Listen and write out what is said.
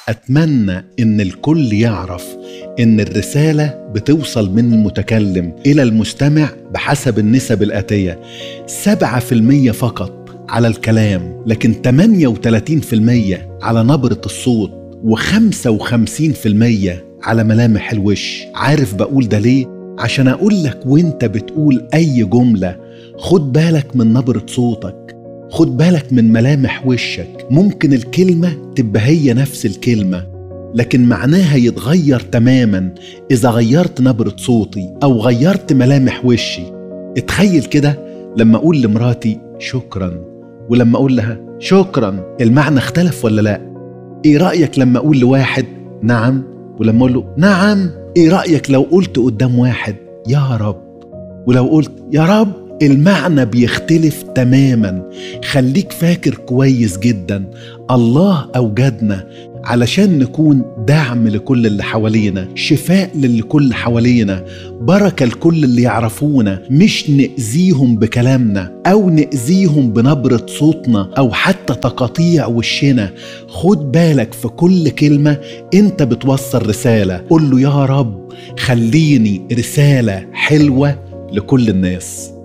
أتمنى إن الكل يعرف إن الرسالة بتوصل من المتكلم إلى المستمع بحسب النسب الآتية 7% فقط على الكلام لكن 38% على نبرة الصوت و55% على ملامح الوش عارف بقول ده ليه؟ عشان أقول لك وانت بتقول أي جملة خد بالك من نبرة صوتك خد بالك من ملامح وشك ممكن الكلمة تبقى هي نفس الكلمة لكن معناها يتغير تماما إذا غيرت نبرة صوتي أو غيرت ملامح وشي اتخيل كده لما أقول لمراتي شكرا ولما أقول لها شكرا المعنى اختلف ولا لا إيه رأيك لما أقول لواحد نعم ولما أقول له نعم إيه رأيك لو قلت قدام واحد يا رب ولو قلت يا رب المعنى بيختلف تماما خليك فاكر كويس جدا الله اوجدنا علشان نكون دعم لكل اللي حوالينا شفاء للكل حوالينا بركة لكل اللي يعرفونا مش نأذيهم بكلامنا أو نأذيهم بنبرة صوتنا أو حتى تقاطيع وشنا خد بالك في كل كلمة أنت بتوصل رسالة قل له يا رب خليني رسالة حلوة لكل الناس